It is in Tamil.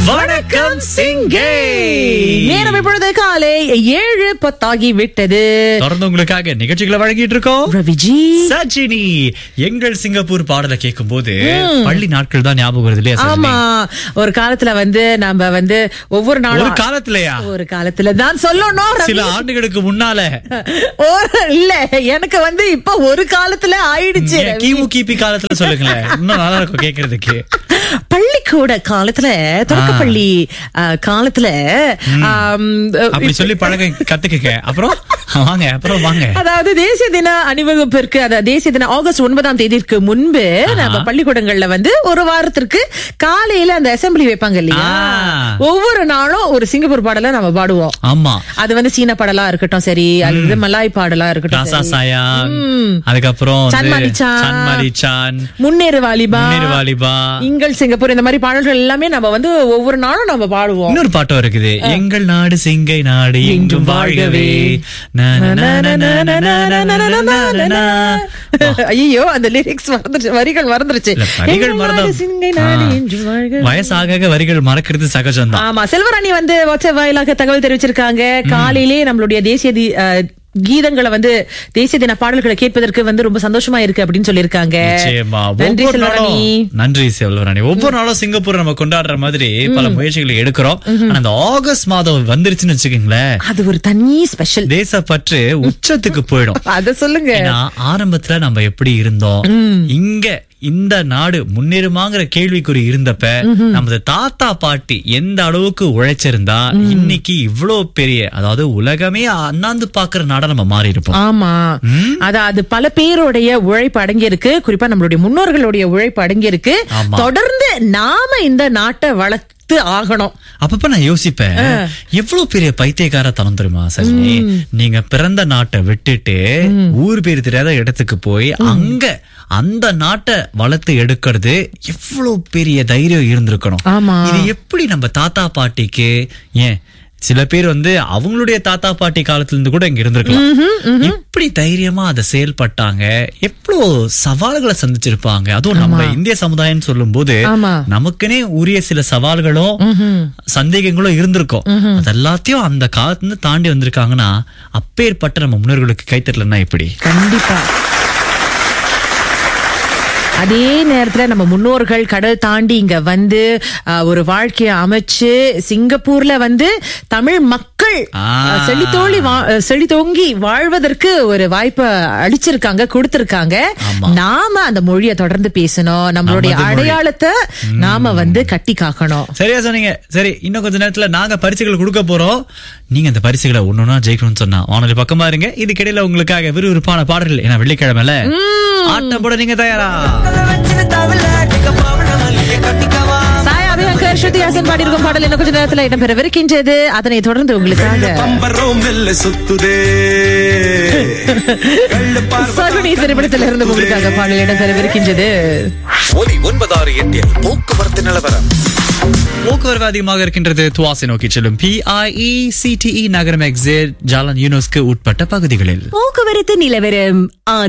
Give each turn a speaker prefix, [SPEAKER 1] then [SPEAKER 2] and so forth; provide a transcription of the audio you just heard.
[SPEAKER 1] வணக்கம் சிங்கே
[SPEAKER 2] நேரம் இப்பொழுது காலை ஏழு பத்தாகி விட்டது
[SPEAKER 1] தொடர்ந்து உங்களுக்காக நிகழ்ச்சிகளை வழங்கிட்டு இருக்கோம்
[SPEAKER 2] ரவிஜி
[SPEAKER 1] சச்சினி எங்கள் சிங்கப்பூர் பாடலை கேட்கும் போது பள்ளி நாட்கள் தான் ஞாபகம் வருது இல்லையா
[SPEAKER 2] ஆமா
[SPEAKER 1] சச்சினி
[SPEAKER 2] ஒரு காலத்துல வந்து நம்ம வந்து ஒவ்வொரு
[SPEAKER 1] ஒரு
[SPEAKER 2] நாளும்
[SPEAKER 1] காலத்திலயா
[SPEAKER 2] ஒரு காலத்துல தான் சொல்லணும் ரவி.
[SPEAKER 1] சில ஆண்டுகளுக்கு முன்னால
[SPEAKER 2] ஒரு- இல்ல எனக்கு வந்து இப்ப ஒரு காலத்துல ஆயிடுச்சு
[SPEAKER 1] ஏன்
[SPEAKER 2] ரவி.
[SPEAKER 1] கிமு கிபி காலத்துல சொல்லுங்களேன் இன்னும் நல்லா இருக்கும் கேக்குறதுக்கு
[SPEAKER 2] பள்ளிக்கூட காலத்துல தொடக்கப்பள்ளி ஆ, காலத்துல ஆம்,
[SPEAKER 1] அப்படி சொல்லி பழக கத்துக்குங்க அப்புறம் வாங்க அப்புறம் வாங்க
[SPEAKER 2] அதாவது தேசிய தின அணிவகுப்பிற்கு அதாவது தேசிய தின ஆகஸ்ட் ஒன்பதாம் தேதிக்கு முன்பு நம்ம பள்ளிக்கூடங்கள்ல வந்து ஒரு வாரத்திற்கு காலையில அந்த அசெம்பிளி வைப்பாங்க இல்லையா
[SPEAKER 1] ஆ.
[SPEAKER 2] ஒவ்வொரு நாளும் ஒரு சிங்கப்பூர் பாடலை நம்ம பாடுவோம்
[SPEAKER 1] ஆமா
[SPEAKER 2] அது வந்து சீன பாடலா இருக்கட்டும் சரி அல்லது மலாய் பாடலா இருக்கட்டும்
[SPEAKER 1] ராசா
[SPEAKER 2] சரி.
[SPEAKER 1] சாயா அதுக்கப்புறம் வந்து
[SPEAKER 2] சன்மாரி சான்.
[SPEAKER 1] சன்மாரி சான்
[SPEAKER 2] முன்னேறு வாலிபா
[SPEAKER 1] முன்னேறு வாலிபா
[SPEAKER 2] இங்கள் சிங்கப்பூர் இந்த மாதிரி பாடல்கள் எல்லாமே நம்ம வந்து ஒவ்வொரு நாளும் நம்ம பாடுவோம்
[SPEAKER 1] இன்னொரு பாட்டம் இருக்குது எங்கள் நாடு சிங்கை நாடு எங்கும் வாழ்கவே ந, ந, ந, ந, ந, ந, ந, ந, ந, ந, ந, ந, ந.
[SPEAKER 2] ஐயோ அந்த லிரிக்ஸ் மறந்துருச்சு வரிகள் மறந்துருச்சு
[SPEAKER 1] இல்ல, வரிகள்
[SPEAKER 2] எங்கள்
[SPEAKER 1] மறந்தா-
[SPEAKER 2] நாடு சிங்கை நாடு
[SPEAKER 1] ஆ.
[SPEAKER 2] என்று வாழ்க.
[SPEAKER 1] வயசாக ஆக வரிகள் மறக்கிறது சகஜம்தான்
[SPEAKER 2] ஆமா செல்வராணி வந்து வாட்ஸ்அப் வாயிலாக தகவல் தெரிவிச்சிருக்காங்க காலையிலே நம்மளுடைய தேசிய தி- அஹ், கீதங்களை வந்து தேசிய தின பாடல்களை கேட்பதற்கு வந்து ரொம்ப சந்தோஷமா இருக்கு அப்படின்னு சொல்லியிருக்காங்க
[SPEAKER 1] நிச்சயமா
[SPEAKER 2] நன்றி
[SPEAKER 1] ஒவ்வொரு
[SPEAKER 2] செல்வராணி
[SPEAKER 1] நாளும் நன்றி செல்வராணி ஒவ்வொரு நாளும் சிங்கப்பூர் நம்ம கொண்டாடுற மாதிரி பல முயற்சிகளை எடுக்கிறோம் ஆனா அந்த ஆகஸ்ட் மாதம் வந்துருச்சுன்னு வச்சுக்கோங்களேன்
[SPEAKER 2] அது ஒரு தனி ஸ்பெஷல்
[SPEAKER 1] தேசப்பற்று உச்சத்துக்கு போயிடும்
[SPEAKER 2] அத சொல்லுங்க
[SPEAKER 1] ஏன்னா ஆரம்பத்துல நம்ம எப்படி இருந்தோம் இங்க இந்த நாடு முன்னேறுமாங்கிற கேள்விக்குறி இருந்தப்ப நமது தாத்தா பாட்டி எந்த அளவுக்கு உழைச்சிருந்தா இன்னைக்கு இவ்ளோ பெரிய அதாவது உலகமே அண்ணாந்து பாக்குற நாடா நம்ம மாறி இருப்போம்
[SPEAKER 2] ஆமா அதாவது பல பேருடைய உழைப்பு அடங்கி இருக்கு குறிப்பா நம்மளுடைய முன்னோர்களுடைய உழைப்பு அடங்கி இருக்கு
[SPEAKER 1] ஆமா.
[SPEAKER 2] தொடர்ந்து நாம இந்த நாட்டை வளர்த்து ஆகணும்
[SPEAKER 1] அப்பப்ப நான் யோசிப்பேன் எவ்வளவு பெரிய பைத்தியக்காரத்தனம் தெரியுமா சஜினி நீங்க பிறந்த நாட்டை விட்டுட்டு ஊர் பேர் தெரியாத இடத்துக்கு போய் அங்க அந்த நாட்டை வளர்த்து எடுக்கிறது எவ்வளவு பெரிய தைரியம் இருந்திருக்கணும்
[SPEAKER 2] ஆமா.
[SPEAKER 1] இது எப்படி நம்ம தாத்தா பாட்டிக்கு ஏன் சில பேர் வந்து அவங்களுடைய தாத்தா பாட்டி காலத்துல இருந்து கூட இங்க இருந்திருக்கலாம் எப்படி தைரியமா அதை செயல்பட்டாங்க எவ்வளவு சவால்களை சந்திச்சிருப்பாங்க அதுவும் நம்ம இந்திய சமுதாயம் சொல்லும் போது
[SPEAKER 2] ஆமா.
[SPEAKER 1] நமக்குனே உரிய சில சவால்களும் சந்தேகங்களும் இருந்திருக்கும் அது எல்லாத்தையும் அந்த காலத்துல இருந்து தாண்டி வந்திருக்காங்கன்னா அப்பேற்பட்ட நம்ம முன்னோர்களுக்கு கைத்தட்டலன்னா எப்படி
[SPEAKER 2] கண்டிப்பா அதே நேரத்துல நம்ம முன்னோர்கள் கடல் தாண்டி இங்க வந்து அஹ், ஒரு வாழ்க்கையை அமைச்சு சிங்கப்பூர்ல வந்து தமிழ் மக்கள்
[SPEAKER 1] ஆ.
[SPEAKER 2] அஹ், செழித்தோழி வா- அஹ், செழித்தோங்கி வாழ்வதற்கு ஒரு வாய்ப்பை அளிச்சிருக்காங்க கொடுத்திருக்காங்க
[SPEAKER 1] ஆமா.
[SPEAKER 2] நாம அந்த மொழியை தொடர்ந்து பேசணும் நம்மளுடைய
[SPEAKER 1] நமது மொழி.
[SPEAKER 2] அடையாளத்தை நாம வந்து கட்டி காக்கணும்
[SPEAKER 1] சரியா சொன்னீங்க சரி இன்னும் கொஞ்ச நேரத்துல நாங்க பரிசுகள் கொடுக்க போறோம் நீங்க அந்த பரிசுகளை ஒன்னொன்னா ஜெயிக்கணும்னு சொன்னா வானொலி பக்கமா இருங்க இதுக்கிடையில உங்களுக்காக விறுவிறுப்பான பாடல்கள் ஏன்னா வெள்ளிக்கிழமைல ஆட்டம் போட நீங்க தயாரா
[SPEAKER 2] சாயா அபியங்கர் ஸ்ருதி ஹாசன் பாடியிருக்கும் பாடல் இன்னும் கொஞ்ச நேரத்துல இடம்பெறவிருக்கின்றது அதனை தொடர்ந்து உங்களுக்காக
[SPEAKER 3] பம்பரம் மெல்ல சுத்துதே கள்ளு பார்வை
[SPEAKER 2] சகுனி திரைப்படத்தில் இருந்து உங்களுக்காக பாடல் இடம்பெறவிருக்கின்றது
[SPEAKER 3] ஒலி ஒன்பதாறு எட்டில் போக்குவரத்து நிலவரம்
[SPEAKER 1] போக்குவரவு அதிகமாக இருக்கின்றது துவாசை நோக்கி செல்லும் பிஐஇ சிடிஇ நகரம் எக்ஸிட் ஜாலன் யூனோஸ்க்கு உட்பட்ட பகுதிகளில்
[SPEAKER 4] போக்குவரத்து நிலவரம்